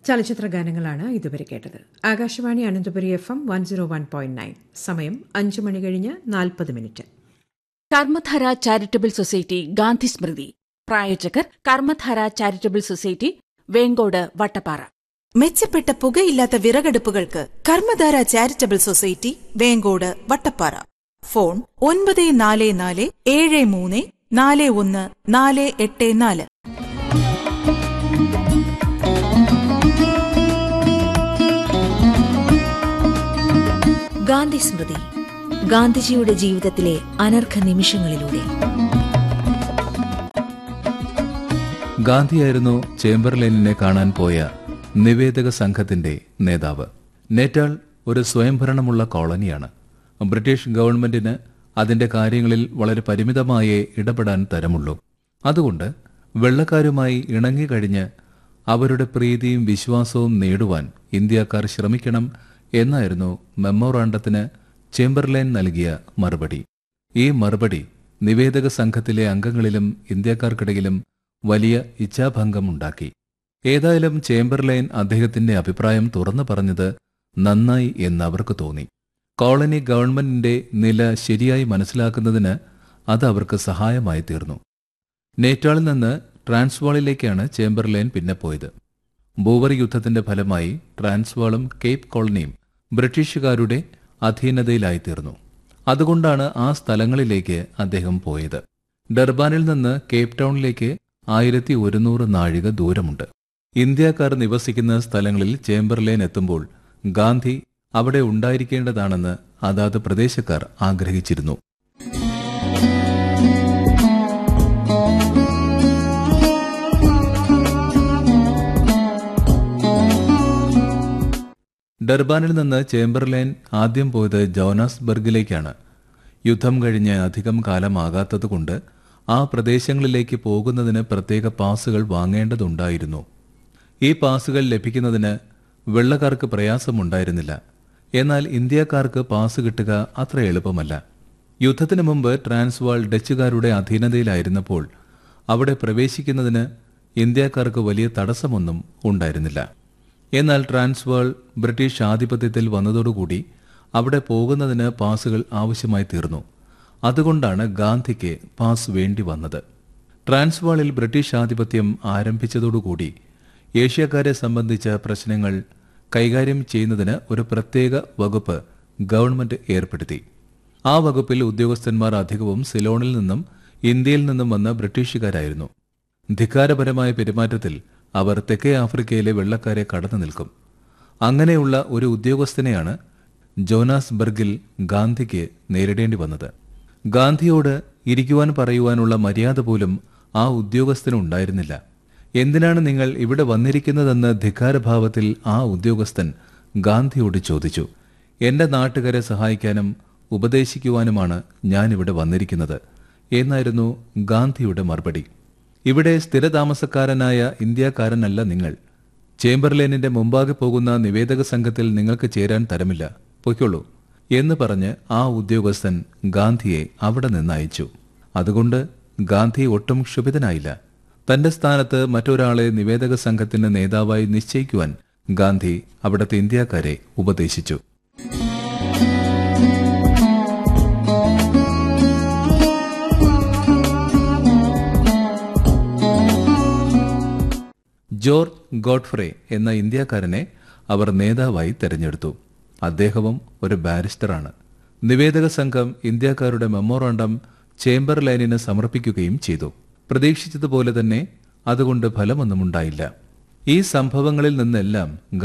ചലച്ചിത്ര ഗാനങ്ങളാണ് ഇതുവരെ കേട്ടത് Akashvani Ananthapuri F M one zero one point nine സമയം അഞ്ച് മണി കഴിഞ്ഞ് നാൽപ്പത് minute Karmadhara charitable society Gandhi Smriti പ്രായോജകർ കർമ്മധാര ചാരിറ്റബിൾ സൊസൈറ്റി വേങ്കോട് വട്ടപ്പാറ മെച്ചപ്പെട്ട പുകയില്ലാത്ത വിറകടുപ്പുകൾക്ക് Karmadhara charitable society Venkode Vattappara phone ഒൻപത് നാല് നാല് ഏഴ് മൂന്ന് നാല് ഒന്ന് നാല് എട്ട് നാല് ഗാന്ധി സ്മൃതി ഗാന്ധിജിയുടെ ജീവിതത്തിലെ അനർഘ നിമിഷങ്ങളിലൂടെ ഗാന്ധിയായിരുന്നു ചേംബർലൈനിനെ കാണാൻ പോയ നിവേദക സംഘത്തിന്റെ നേതാവ് നേറ്റാൾ ഒരു സ്വയംഭരണമുള്ള കോളനിയാണ് ബ്രിട്ടീഷ് ഗവൺമെന്റിന് അതിന്റെ കാര്യങ്ങളിൽ വളരെ പരിമിതമായേ ഇടപെടാൻ തരമുള്ളൂ അതുകൊണ്ട് വെള്ളക്കാരുമായി ഇണങ്ങിക്കഴിഞ്ഞ് അവരുടെ പ്രീതിയും വിശ്വാസവും നേടുവാൻ ഇന്ത്യക്കാർ ശ്രമിക്കണം എന്നായിരുന്നു മെമ്മോറാണ്ടത്തിന് ചേംബർലൈൻ നൽകിയ മറുപടി ഈ മറുപടി നിവേദക സംഘത്തിലെ അംഗങ്ങളിലും ഇന്ത്യക്കാർക്കിടയിലും വലിയ ഇച്ഛാഭംഗമുണ്ടാക്കി ഏതായാലും ചേംബർലൈൻ അദ്ദേഹത്തിന്റെ അഭിപ്രായം തുറന്നു പറഞ്ഞത് നന്നായി എന്ന് അവർക്ക് തോന്നി കോളനി ഗവൺമെന്റിന്റെ നില ശരിയായി മനസ്സിലാക്കുന്നതിന് അത് അവർക്ക് സഹായമായി തീർന്നു നേറ്റാളിൽ നിന്ന് ട്രാൻസ്വാളിലേക്കാണ് ചേംബർലൈൻ പിന്നെ പോയത് ബൂവർ യുദ്ധത്തിന്റെ ഫലമായി ട്രാൻസ്വാളും കേപ്പ് കോളനിയും ബ്രിട്ടീഷുകാരുടെ അധീനതയിലായിത്തീർന്നു അതുകൊണ്ടാണ് ആ സ്ഥലങ്ങളിലേക്ക് അദ്ദേഹം പോയത് ഡർബാനിൽ നിന്ന് കേപ്പ് ടൗണിലേക്ക് ആയിരത്തി ഒരുന്നൂറ് നാഴിക ദൂരമുണ്ട് ഇന്ത്യക്കാർ നിവസിക്കുന്ന സ്ഥലങ്ങളിൽ ചേംബർലൈൻ എത്തുമ്പോൾ ഗാന്ധി അവിടെ ഉണ്ടായിരിക്കേണ്ടതാണെന്ന് അതാത് പ്രദേശക്കാർ ആഗ്രഹിച്ചിരുന്നു ഡർബാനിൽ നിന്ന് ചേംബർലൈൻ ആദ്യം പോയത് ജോനാസ്ബർഗിലേക്കാണ് യുദ്ധം കഴിഞ്ഞ് അധികം കാലമാകാത്തതുകൊണ്ട് ആ പ്രദേശങ്ങളിലേക്ക് പോകുന്നതിന് പ്രത്യേക പാസുകൾ വാങ്ങേണ്ടതുണ്ടായിരുന്നു ഈ പാസുകൾ ലഭിക്കുന്നതിന് വെള്ളക്കാർക്ക് പ്രയാസമുണ്ടായിരുന്നില്ല എന്നാൽ ഇന്ത്യക്കാർക്ക് പാസ് കിട്ടുക അത്ര എളുപ്പമല്ല യുദ്ധത്തിനു മുമ്പ് ട്രാൻസ്വാൾ ഡച്ചുകാരുടെ അധീനതയിലായിരുന്നപ്പോൾ അവിടെ പ്രവേശിക്കുന്നതിന് ഇന്ത്യക്കാർക്ക് വലിയ തടസ്സമൊന്നും ഉണ്ടായിരുന്നില്ല എന്നാൽ ട്രാൻസ്വാൾ ബ്രിട്ടീഷ് ആധിപത്യത്തിൽ വന്നതോടുകൂടി അവിടെ പോകുന്നതിന് പാസുകൾ ആവശ്യമായി തീർന്നു അതുകൊണ്ടാണ് ഗാന്ധിക്ക് പാസ് വേണ്ടി വന്നത് ട്രാൻസ്വാളിൽ ബ്രിട്ടീഷ് ആധിപത്യം ആരംഭിച്ചതോടുകൂടി ഏഷ്യക്കാരെ സംബന്ധിച്ച പ്രശ്നങ്ങൾ കൈകാര്യം ചെയ്യുന്നതിന് ഒരു പ്രത്യേക വകുപ്പ് ഗവൺമെന്റ് ഏർപ്പെടുത്തി ആ വകുപ്പിൽ ഉദ്യോഗസ്ഥന്മാർ അധികവും സിലോണിൽ നിന്നും ഇന്ത്യയിൽ നിന്നും വന്ന ബ്രിട്ടീഷുകാരായിരുന്നു ധിക്കാരപരമായ പെരുമാറ്റത്തിൽ അവർ തെക്കേ ആഫ്രിക്കയിലെ വെള്ളക്കാരെ കടന്നു നിൽക്കും അങ്ങനെയുള്ള ഒരു ഉദ്യോഗസ്ഥനെയാണ് ജോനാസ്ബർഗിൽ ഗാന്ധിക്ക് നേരിടേണ്ടി വന്നത് ഗാന്ധിയോട് ഇരിക്കുവാൻ പറയുവാനുള്ള മര്യാദ പോലും ആ ഉദ്യോഗസ്ഥന് ഉണ്ടായിരുന്നില്ല എന്തിനാണ് നിങ്ങൾ ഇവിടെ വന്നിരിക്കുന്നതെന്ന് ധിക്കാരഭാവത്തിൽ ആ ഉദ്യോഗസ്ഥൻ ഗാന്ധിയോട് ചോദിച്ചു എന്റെ നാട്ടുകാരെ സഹായിക്കാനും ഉപദേശിക്കുവാനുമാണ് ഞാൻ ഇവിടെ വന്നിരിക്കുന്നത് എന്നായിരുന്നു ഗാന്ധിയുടെ മറുപടി ഇവിടെ സ്ഥിരതാമസക്കാരനായ ഇന്ത്യക്കാരനല്ല നിങ്ങൾ ചേംബർലൈനിന്റെ മുമ്പാകെ പോകുന്ന നിവേദക സംഘത്തിൽ നിങ്ങൾക്ക് ചേരാൻ തരമില്ല പൊയ്ക്കൊള്ളൂ എന്ന് പറഞ്ഞ് ആ ഉദ്യോഗസ്ഥൻ ഗാന്ധിയെ അവിടെ നിന്ന് അയച്ചു അതുകൊണ്ട് ഗാന്ധി ഒട്ടും ക്ഷുഭിതനായില്ല തന്റെ സ്ഥാനത്ത് മറ്റൊരാളെ നിവേദക സംഘത്തിന് നേതാവായി നിശ്ചയിക്കുവാൻ ഗാന്ധി അവിടുത്തെ ഇന്ത്യക്കാരെ ഉപദേശിച്ചു ജോർജ് ഗോഡ്ഫ്രെ എന്ന ഇന്ത്യക്കാരനെ അവർ നേതാവായി തെരഞ്ഞെടുത്തു അദ്ദേഹവും ഒരു ബാരിസ്റ്ററാണ് നിവേദക സംഘം ഇന്ത്യക്കാരുടെ മെമ്മോറാണ്ടം ചേംബർ ലൈനിന് സമർപ്പിക്കുകയും ചെയ്തു പ്രതീക്ഷിച്ചതുപോലെ തന്നെ അതുകൊണ്ട് ഫലമൊന്നുമുണ്ടായില്ല ഈ സംഭവങ്ങളിൽ നിന്നെല്ലാം